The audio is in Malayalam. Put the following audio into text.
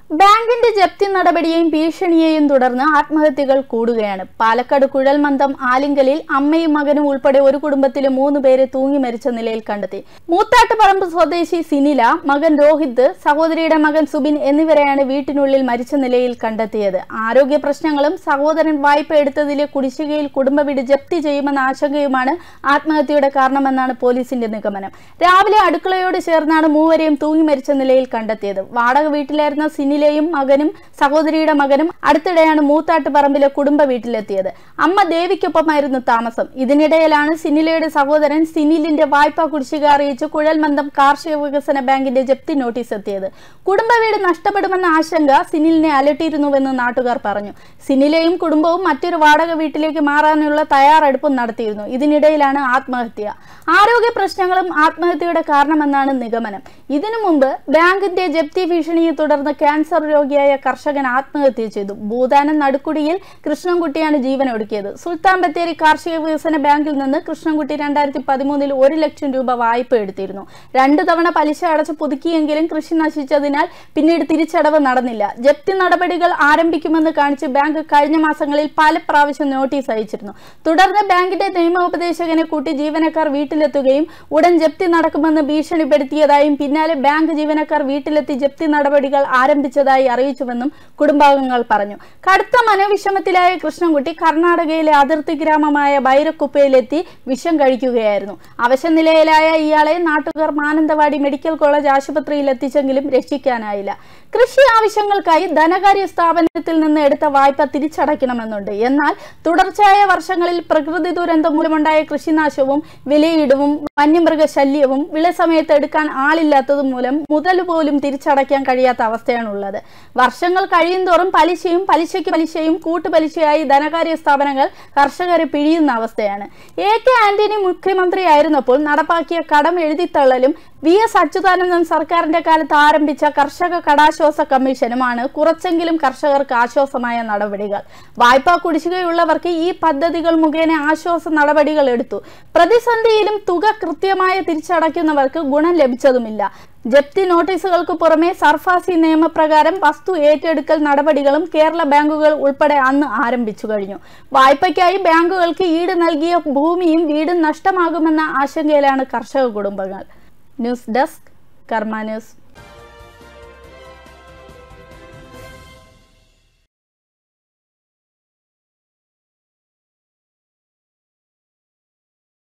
ബാങ്കിന്റെ ജപ്തി നടപടിയെയും ഭീഷണിയെയും തുടർന്ന് ആത്മഹത്യകൾ കൂടുകയാണ് പാലക്കാട് കുഴൽമന്ദം ആലിങ്കലിൽ അമ്മയും മകനും ഉൾപ്പെടെ ഒരു കുടുംബത്തിലെ മൂന്ന് പേരെ തൂങ്ങി മരിച്ച നിലയിൽ കണ്ടെത്തി മൂത്താട്ടുപറമ്പ് സ്വദേശി സിനില മകൻ രോഹിത് സഹോദരിയുടെ മകൻ സുബിൻ എന്നിവരെയാണ് വീട്ടിനുള്ളിൽ മരിച്ച നിലയിൽ കണ്ടെത്തിയത് ആരോഗ്യ പ്രശ്നങ്ങളും സഹോദരൻ വായ്പ എടുത്തതിലെ കുടിശ്ശികയിൽ കുടുംബ വീട് ജപ്തി ചെയ്യുമെന്ന ആശങ്കയുമാണ് ആത്മഹത്യയുടെ കാരണമെന്നാണ് പോലീസിന്റെ നിഗമനം രാവിലെ അടുക്കളയോട് ചേർന്നാണ് മൂവരെയും തൂങ്ങി മരിച്ച നിലയിൽ കണ്ടെത്തിയത് വാടക വീട്ടിലായിരുന്ന സിനിലയും മകനും സഹോദരിയുടെ മകനും അടുത്തിടെയാണ് മൂത്താട്ട് പറമ്പിലെ കുടുംബ വീട്ടിലെത്തിയത് അമ്മ ദേവിക്കൊപ്പമായിരുന്നു താമസം ഇതിനിടയിലാണ് സിനിലയുടെ സഹോദരൻ സിനിലിന്റെ വായ്പാ കുടിശ്ശിക അറിയിച്ച് കുഴൽമന്ദം കാർഷിക വികസന ബാങ്കിന്റെ ജപ്തി നോട്ടീസ് എത്തിയത് കുടുംബ വീട് നഷ്ടപ്പെടുമെന്ന ആശങ്ക സിനിലിനെ അലട്ടിയിരുന്നുവെന്ന് നാട്ടുകാർ പറഞ്ഞു സിനിലയും കുടുംബവും മറ്റൊരു വാടക വീട്ടിലേക്ക് മാറാനുള്ള തയ്യാറെടുപ്പും നടത്തിയിരുന്നു ഇതിനിടയിലാണ് ആത്മഹത്യ ആരോഗ്യ പ്രശ്നങ്ങളും ആത്മഹത്യയുടെ കാരണമെന്നാണ് നിഗമനം ഇതിനു മുമ്പ് ബാങ്കിന്റെ ജപ്തി ഭീഷണിയെ തുടർന്ന് ക്യാൻസർ രോഗിയായ കർഷകൻ ആത്മഹത്യ ചെയ്തു ഭൂതാനം നടുക്കുടിയിൽ കൃഷ്ണൻകുട്ടിയാണ് ജീവനൊടുക്കിയത് സുൽത്താൻ ബത്തേരി കാർഷിക വികസന ബാങ്കിൽ നിന്ന് കൃഷ്ണൻകുട്ടി രണ്ടായിരത്തി പതിമൂന്നിൽ ഒരു ലക്ഷം രൂപ വായ്പ എടുത്തിരുന്നു രണ്ടു തവണ പലിശ അടച്ച് പുതുക്കിയെങ്കിലും കൃഷി നശിച്ചതിനാൽ പിന്നീട് തിരിച്ചടവ് നടന്നില്ല ജപ്തി നടപടികൾ ആരംഭിക്കുമെന്ന് കാണിച്ച് ബാങ്ക് കഴിഞ്ഞ മാസങ്ങളിൽ പല പ്രാവശ്യം നോട്ടീസ് അയച്ചിരുന്നു തുടർന്ന് ബാങ്കിന്റെ നിയമോപദേശകനെ കൂട്ടി ജീവനക്കാർ വീട്ടിലെത്തുകയും ഉടൻ ജപ്തി നടക്കുമെന്ന് ഭീഷണിപ്പെടുത്തിയതായും പിന്നാലെ ബാങ്ക് ജീവനക്കാർ വീട്ടിലെത്തി ജപ്തി നടപടികൾ ആരംഭിച്ചതായി അറിയിച്ചുവെന്നും കുടുംബാംഗങ്ങൾ പറഞ്ഞു കടുത്ത മനോവിഷമത്തിലായ കൃഷ്ണൻകുട്ടി കർണാടകയിലെ അതിർത്തി ഗ്രാമമായ ബൈരക്കുപ്പയിലെത്തി വിഷം കഴിക്കുകയായിരുന്നു അവശനിലയിലായ ഇയാളെ നാട്ടുകാർ മാനന്തവാടി മെഡിക്കൽ കോളേജ് ആശുപത്രിയിൽ എത്തിച്ചെങ്കിലും രക്ഷിക്കാനായില്ല കൃഷി ആവശ്യങ്ങൾക്കായി ധനകാര്യ സ്ഥാപനത്തിൽ നിന്ന് എടുത്ത വായ്പ തിരിച്ചടയ്ക്കണമെന്നുണ്ട് എന്നാൽ തുടർച്ചയായ വർഷങ്ങളിൽ പ്രകൃതി ദുരന്തം മൂലമുണ്ടായ കൃഷിനാശവും വിലയിടവും വന്യമൃഗ ശല്യവും വിള സമയത്ത് എടുക്കാൻ ആളില്ലാത്തത് മൂലം മുതൽ പോലും തിരിച്ചടയ്ക്കാൻ കഴിയാത്ത അവസ്ഥയാണുള്ളത് വർഷങ്ങൾ കഴിയുന്തോറും പലിശയും പലിശയ്ക്ക് പലിശയും കൂട്ടുപലിശയായി ധനകാര്യ സ്ഥാപനങ്ങൾ കർഷകരെ പിഴിയുന്ന അവസ്ഥയാണ് എ കെ ആന്റണി മുഖ്യമന്ത്രിയായിരുന്നപ്പോൾ നടപ്പാക്കിയ കടം എഴുതിത്തള്ളലും വി എസ് അച്യുതാനന്ദൻ സർക്കാരിന്റെ കാലത്ത് ആരംഭിച്ച കർഷക കടാശ്വാസ കമ്മീഷനുമാണ് കുറച്ചെങ്കിലും കർഷകർക്ക് ആശ്വാസമായ നടപടികൾ വായ്പാ കുടിശ്ശികയുള്ളവർക്ക് ഈ പദ്ധതികൾ മുഖേന ആശ്വാസ നടപടികൾ എടുത്തു പ്രതിസന്ധിയിലും തുക കൃത്യമായി തിരിച്ചടയ്ക്കുന്നവർക്ക് ഗുണം ലഭിച്ചതുമില്ല ജപ്തി നോട്ടീസുകൾക്ക് പുറമെ സർഫാസി നിയമപ്രകാരം വസ്തു ഏറ്റെടുക്കൽ നടപടികളും കേരള ബാങ്കുകൾ ഉൾപ്പെടെ അന്ന് ആരംഭിച്ചു കഴിഞ്ഞു വായ്പയ്ക്കായി ബാങ്കുകൾക്ക് ഈട് നൽകിയ ഭൂമിയും വീടും നഷ്ടമാകുമെന്ന ആശങ്കയിലാണ് കർഷക കുടുംബങ്ങൾ ന്യൂസ് ഡെസ്ക് കർമ്മ ന്യൂസ്